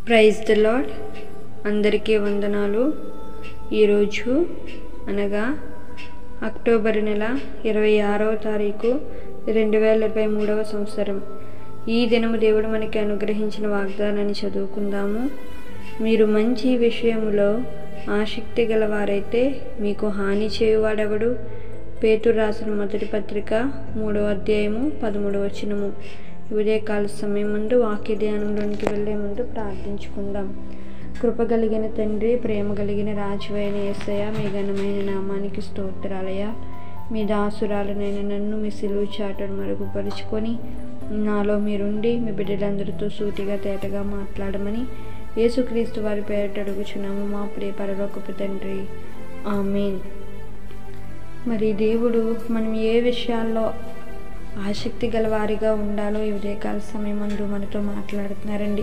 praise the lord అందరికీ వందనాలు ఈరోజు అనగా అక్టోబర్ నెల ఇరవై ఆరవ తారీఖు రెండు వేల ఇరవై మూడవ సంవత్సరం ఈ దినము దేవుడు మనకి అనుగ్రహించిన వాగ్దానాన్ని చదువుకుందాము మీరు మంచి విషయములో ఆసక్తి గలవారైతే మీకు హాని చేయువాడెవడు పేతురు రాసిన మొదటి పత్రిక మూడవ అధ్యాయము పదమూడవ వచనము ఉదయకాల సమయం ముందు వాక్య ధ్యానంలోనికి వెళ్ళే ముందు ప్రార్థించుకుందాం కృప కలిగిన తండ్రి ప్రేమ కలిగిన రాజువైన యేసయ్య మీ ఘనమైన నామానికి స్తోత్రాలయ మీ దాసురాలనైన నన్ను మీ సిలువు చాటను మరుగుపరుచుకొని నాలో మీరుండి మీ బిడ్డలందరితో సూటిగా తేటగా మాట్లాడమని యేసుక్రీస్తు వారి పేరట అడుగుచున్నాము మా ప్రియ పరలోకపు తండ్రి ఆమెన్ మరి దేవుడు మనం ఏ విషయాల్లో ఆసక్తి గల వారిగా ఉండాలో ఈ ఉదయకాల సమయం ముందు మనతో మాట్లాడుతున్నారండి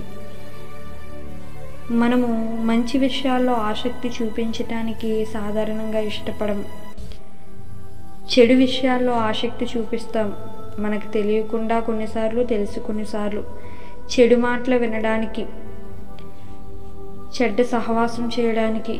మనము మంచి విషయాల్లో ఆసక్తి చూపించటానికి సాధారణంగా ఇష్టపడము చెడు విషయాల్లో ఆసక్తి చూపిస్తాం మనకు తెలియకుండా కొన్నిసార్లు తెలుసు కొన్నిసార్లు చెడు మాటలు వినడానికి చెడ్డ సహవాసం చేయడానికి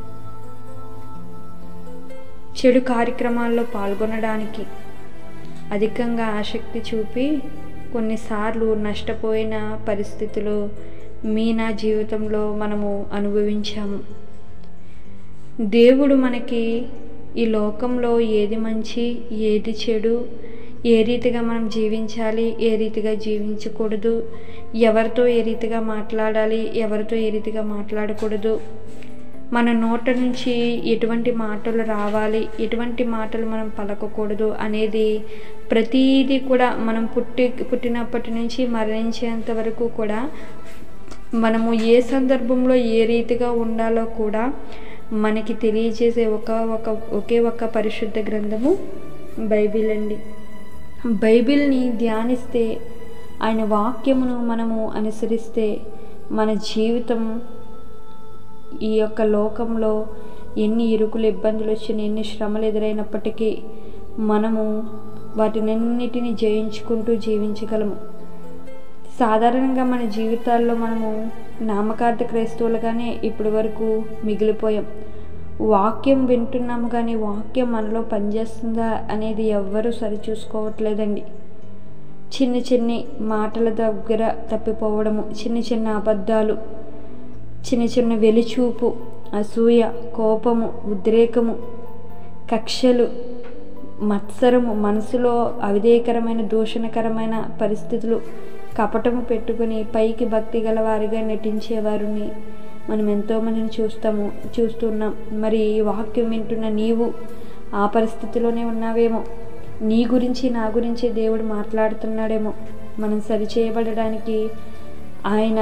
చెడు కార్యక్రమాల్లో పాల్గొనడానికి అధికంగా ఆసక్తి చూపి కొన్నిసార్లు నష్టపోయిన పరిస్థితులు మీ నా జీవితంలో మనము అనుభవించాము దేవుడు మనకి ఈ లోకంలో ఏది మంచి ఏది చెడు ఏ రీతిగా మనం జీవించాలి ఏ రీతిగా జీవించకూడదు ఎవరితో ఏ రీతిగా మాట్లాడాలి ఎవరితో ఏ రీతిగా మాట్లాడకూడదు మన నోట నుంచి ఎటువంటి మాటలు రావాలి ఎటువంటి మాటలు మనం పలకకూడదు అనేది ప్రతీది కూడా మనం పుట్టి పుట్టినప్పటి నుంచి మరణించేంత వరకు కూడా మనము ఏ సందర్భంలో ఏ రీతిగా ఉండాలో కూడా మనకి తెలియజేసే ఒక ఒక ఒకే ఒక పరిశుద్ధ గ్రంథము బైబిల్ అండి బైబిల్ని ధ్యానిస్తే ఆయన వాక్యమును మనము అనుసరిస్తే మన జీవితం ఈ యొక్క లోకంలో ఎన్ని ఇరుకులు ఇబ్బందులు వచ్చిన ఎన్ని శ్రమలు ఎదురైనప్పటికీ మనము వాటినన్నిటిని జయించుకుంటూ జీవించగలము సాధారణంగా మన జీవితాల్లో మనము నామకార్థ క్రైస్తవులుగానే ఇప్పటి వరకు మిగిలిపోయాం వాక్యం వింటున్నాము కానీ వాక్యం మనలో పనిచేస్తుందా అనేది ఎవ్వరూ సరిచూసుకోవట్లేదండి చిన్న చిన్ని మాటల దగ్గర తప్పిపోవడము చిన్న చిన్న అబద్ధాలు చిన్న చిన్న వెలిచూపు అసూయ కోపము ఉద్రేకము కక్షలు మత్సరము మనసులో అవిధేయకరమైన దూషణకరమైన పరిస్థితులు కపటము పెట్టుకుని పైకి భక్తి గల వారిగా నటించేవారిని మనం ఎంతోమందిని చూస్తాము చూస్తున్నాం మరి ఈ వాక్యం వింటున్న నీవు ఆ పరిస్థితిలోనే ఉన్నావేమో నీ గురించి నా గురించి దేవుడు మాట్లాడుతున్నాడేమో మనం సరిచేయబడడానికి ఆయన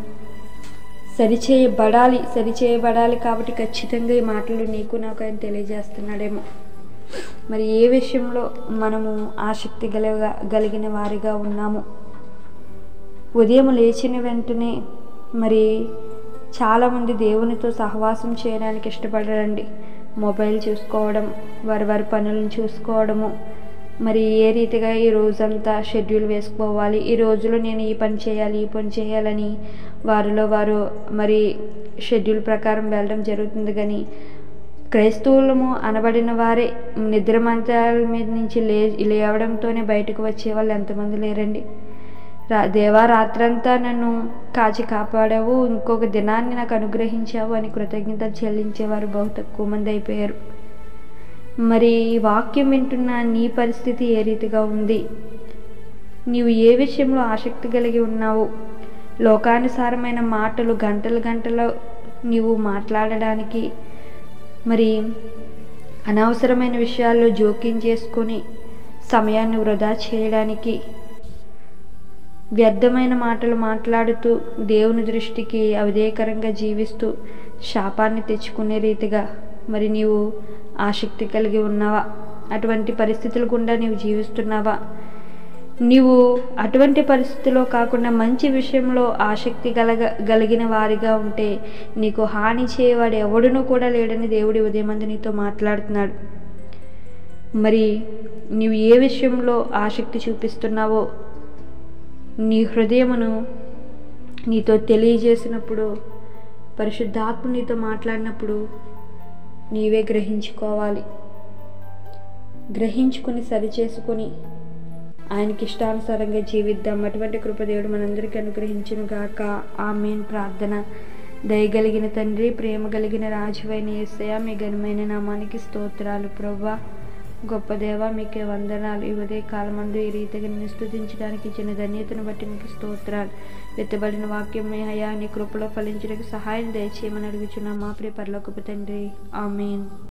సరిచేయబడాలి సరిచేయబడాలి కాబట్టి ఖచ్చితంగా ఈ మాటలు నీకు నాకు ఆయన తెలియజేస్తున్నాడేమో మరి ఏ విషయంలో మనము ఆసక్తి గల కలిగిన వారిగా ఉన్నాము ఉదయం లేచిన వెంటనే మరి చాలామంది దేవునితో సహవాసం చేయడానికి ఇష్టపడరండి మొబైల్ చూసుకోవడం వారి వారి పనులను చూసుకోవడము మరి ఏ రీతిగా ఈ రోజంతా షెడ్యూల్ వేసుకోవాలి ఈ రోజులో నేను ఈ పని చేయాలి ఈ పని చేయాలని వారిలో వారు మరి షెడ్యూల్ ప్రకారం వెళ్ళడం జరుగుతుంది కానీ క్రైస్తవులము అనబడిన వారే నిద్ర మంచాల మీద నుంచి లే లేవడంతోనే బయటకు వచ్చే వాళ్ళు ఎంతమంది లేరండి రా దేవా రాత్రంతా నన్ను కాచి కాపాడావు ఇంకొక దినాన్ని నాకు అనుగ్రహించావు అని కృతజ్ఞత చెల్లించేవారు బహు తక్కువ మంది అయిపోయారు మరి వాక్యం వింటున్న నీ పరిస్థితి ఏ రీతిగా ఉంది నీవు ఏ విషయంలో ఆసక్తి కలిగి ఉన్నావు లోకానుసారమైన మాటలు గంటలు గంటలు నీవు మాట్లాడడానికి మరి అనవసరమైన విషయాల్లో జోక్యం చేసుకొని సమయాన్ని వృధా చేయడానికి వ్యర్థమైన మాటలు మాట్లాడుతూ దేవుని దృష్టికి అవిధేయకరంగా జీవిస్తూ శాపాన్ని తెచ్చుకునే రీతిగా మరి నీవు ఆసక్తి కలిగి ఉన్నావా అటువంటి పరిస్థితులు గుండా నీవు జీవిస్తున్నావా నీవు అటువంటి పరిస్థితిలో కాకుండా మంచి విషయంలో ఆసక్తి కలగ కలిగిన వారిగా ఉంటే నీకు హాని చేయవాడు ఎవడునూ కూడా లేడని దేవుడి ఉదయమంది నీతో మాట్లాడుతున్నాడు మరి నీవు ఏ విషయంలో ఆసక్తి చూపిస్తున్నావో నీ హృదయమును నీతో తెలియజేసినప్పుడు పరిశుద్ధాత్మ నీతో మాట్లాడినప్పుడు నీవే గ్రహించుకోవాలి గ్రహించుకుని సరిచేసుకొని ఆయనకి ఇష్టానుసారంగా జీవిద్దాం అటువంటి కృపదేవుడు మనందరికీ అనుగ్రహించును గాక ఆమెన్ ప్రార్థన దయగలిగిన తండ్రి ప్రేమ కలిగిన రాజువైన ఏసయ మీ ఘనమైన నామానికి స్తోత్రాలు ప్రవ్వా గొప్ప దేవ మీకే వందనాలు ఈ ఉదయ కాలమందు ఈ రీతిగా నిన్ను స్తుతించడానికి ఇచ్చిన ధన్యతను బట్టి మీకు స్తోత్రాలు వెత్తబడిన వాక్యం మీ హయా నీ కృపలో ఫలించడానికి సహాయం దయచేయమని అడుగుచున్నాం మా ప్రియ పరలోకపు తండ్రి ఆమెన్